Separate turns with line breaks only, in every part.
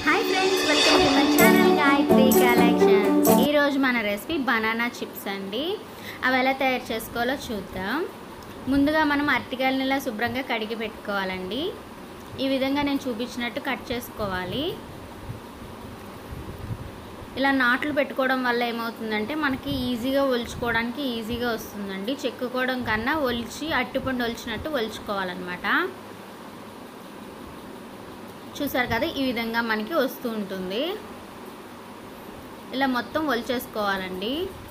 hi friends welcome to my channel Gayathri collections ఈరోజు మన recipe banana chips అండి అవి ఎలా తయారు చేసుకోవాలో చూద్దాం ముందుగా మనం అరటికాయలని ఇలా శుభ్రంగా కడిగి పెట్టుకోవాలండి ఈ విధంగా నేను చూపించినట్టు కట్ చేసుకోవాలి ఇలా నాట్లు పెట్టుకోవడం వల్ల ఏమవుతుందంటే మనకి ఈజీగా ఒలుచుకోవడానికి ఈజీగా వస్తుందండి చెక్కుకోవడం కన్నా ఒలిచి అట్టిపండు ఒలిచినట్టు ఒలుచుకోవాలన్నమాట చూసారు కదా ఈ విధంగా మనకి వస్తూ ఉంటుంది ఇలా మొత్తం ఒలిచేసుకోవాలండి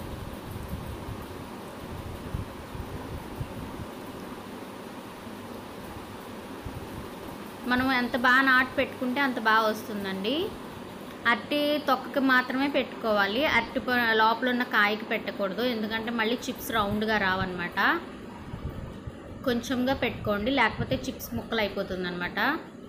మనం ఎంత బాగా నాటు పెట్టుకుంటే అంత బాగా వస్తుందండి అరటి తొక్కకి మాత్రమే పెట్టుకోవాలి అరటి పొ- లోపల ఉన్న కాయకి పెట్టకూడదు ఎందుకంటే మళ్ళీ చిప్స్ రౌండ్గా రావన్నమాట కొంచెంగా పెట్టుకోండి లేకపోతే చిప్స్ ముక్కలు అయిపోతుంది అనమాట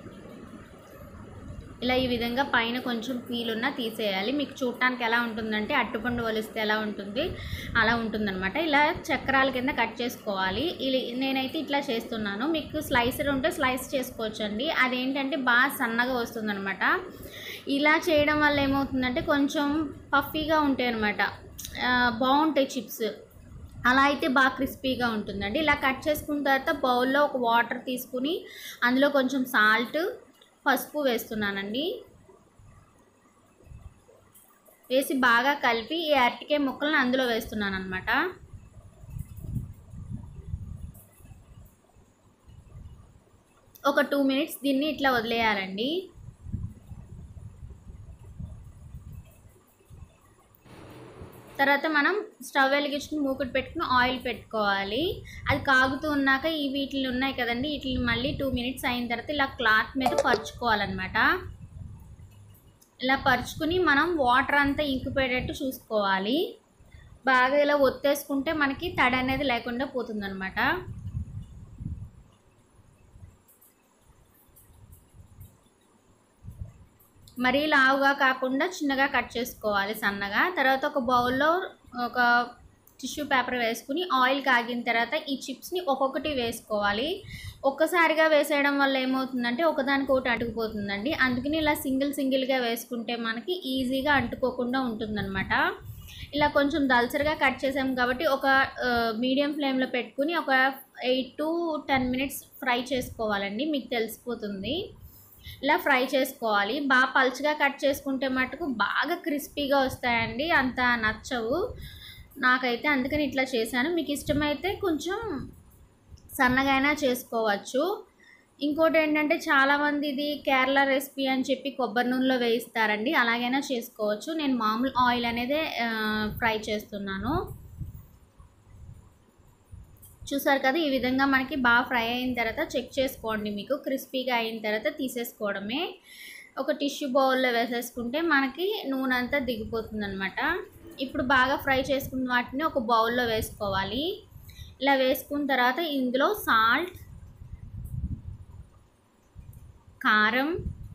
ఇలా ఈ విధంగా పైన కొంచెం పీలున్నా తీసేయాలి మీకు చూడటానికి ఎలా ఉంటుందంటే అట్టుపండు వలిస్తే ఎలా ఉంటుంది అలా ఉంటుందన్నమాట ఇలా చక్రాల కింద కట్ చేసుకోవాలి ఇలా నేనైతే ఇట్లా చేస్తున్నాను మీకు స్లైసర్ ఉంటే స్లైస్ చేసుకోవచ్చు అండి అదేంటంటే బాగా సన్నగా వస్తుందన్నమాట ఇలా చేయడం వల్ల ఏమవుతుందంటే కొంచెం పఫీగా ఉంటాయి అనమాట బాగుంటాయి చిప్స్ అలా అయితే బాగా క్రిస్పీగా ఉంటుందండి ఇలా కట్ చేసుకున్న తర్వాత బౌల్లో ఒక వాటర్ తీసుకుని అందులో కొంచెం సాల్ట్ పసుపు వేస్తున్నానండి వేసి బాగా కలిపి ఈ అరటికాయ ముక్కలను అందులో వేస్తున్నాను అనమాట ఒక టూ మినిట్స్ దీన్ని ఇట్లా వదిలేయాలండి తర్వాత మనం స్టవ్ వెలిగించుకుని మూకుడు పెట్టుకుని ఆయిల్ పెట్టుకోవాలి అది కాగుతూ ఉన్నాక ఈ వీటిలు ఉన్నాయి కదండి వీటిని మళ్ళీ టూ మినిట్స్ అయిన తర్వాత ఇలా క్లాత్ మీద పరుచుకోవాలన్నమాట ఇలా పరుచుకుని మనం వాటర్ అంతా ఇంకిపోయేటట్టు చూసుకోవాలి బాగా ఇలా ఒత్తేసుకుంటే మనకి తడి అనేది లేకుండా పోతుందన్నమాట మరీ లావుగా కాకుండా చిన్నగా కట్ చేసుకోవాలి సన్నగా తర్వాత ఒక బౌల్లో ఒక టిష్యూ పేపర్ వేసుకుని ఆయిల్ కాగిన తర్వాత ఈ చిప్స్ని ఒక్కొక్కటి వేసుకోవాలి ఒక్కసారిగా వేసేయడం వల్ల ఏమవుతుందంటే ఒకదానికి ఒకటి అంటుకుపోతుందండి అందుకని ఇలా సింగిల్ సింగిల్గా వేసుకుంటే మనకి ఈజీగా అంటుకోకుండా ఉంటుందన్నమాట ఇలా కొంచెం దల్సరిగా కట్ చేసాం కాబట్టి ఒక మీడియం ఫ్లేమ్లో పెట్టుకుని ఒక eight to ten minutes fry చేసుకోవాలండి మీకు తెలిసిపోతుంది ఇలా ఫ్రై చేసుకోవాలి బాగా పలుచగా కట్ చేసుకుంటే మటుకు బాగా క్రిస్పీగా వస్తాయండి అంత నచ్చవు నాకైతే అందుకని ఇట్లా చేశాను మీకు ఇష్టమైతే కొంచెం సన్నగా అయినా చేసుకోవచ్చు ఇంకోటి ఏంటంటే చాలామంది ఇది కేరళ రెసిపీ అని చెప్పి కొబ్బరి నూనెలో వేయిస్తారండి అలాగైనా చేసుకోవచ్చు నేను మామూలు ఆయిల్ అనేది ఫ్రై చేస్తున్నాను చూసారు కదా ఈ విధంగా మనకి బాగా ఫ్రై అయిన తర్వాత చెక్ చేసుకోండి మీకు క్రిస్పీగా అయిన తర్వాత తీసేసుకోవడమే ఒక టిష్యూ బౌల్లో వేసేసుకుంటే మనకి నూనె అంతా దిగిపోతుంది అనమాట ఇప్పుడు బాగా ఫ్రై చేసుకున్న వాటిని ఒక బౌల్లో వేసుకోవాలి ఇలా వేసుకున్న తర్వాత ఇందులో సాల్ట్ కారం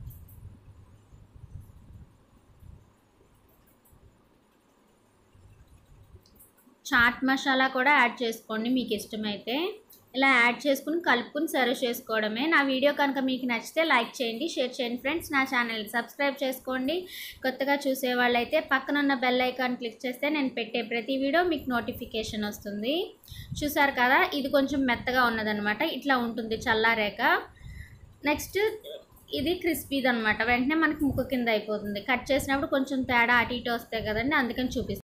చాట్ మసాలా కూడా యాడ్ చేసుకోండి మీకు ఇష్టమైతే ఇలా యాడ్ చేసుకుని కలుపుకుని సర్వ్ చేసుకోవడమే నా వీడియో కనుక మీకు నచ్చితే లైక్ చేయండి షేర్ చేయండి ఫ్రెండ్స్ నా ఛానల్ సబ్స్క్రైబ్ చేసుకోండి కొత్తగా చూసే వాళ్ళైతే పక్కన ఉన్న బెల్ ఐకాన్ క్లిక్ చేస్తే నేను పెట్టే ప్రతి వీడియో మీకు నోటిఫికేషన్ వస్తుంది చూసారు కదా ఇది కొంచెం మెత్తగా ఉన్నదనమాట ఇట్లా ఉంటుంది చల్లారాక నెక్స్ట్ ఇది క్రిస్పీది అనమాట వెంటనే మనకి ముక్క కింద అయిపోతుంది కట్ చేసినప్పుడు కొంచెం తేడా అటు ఇటు వస్తాయి కదండి అందుకని చూపిస్తాను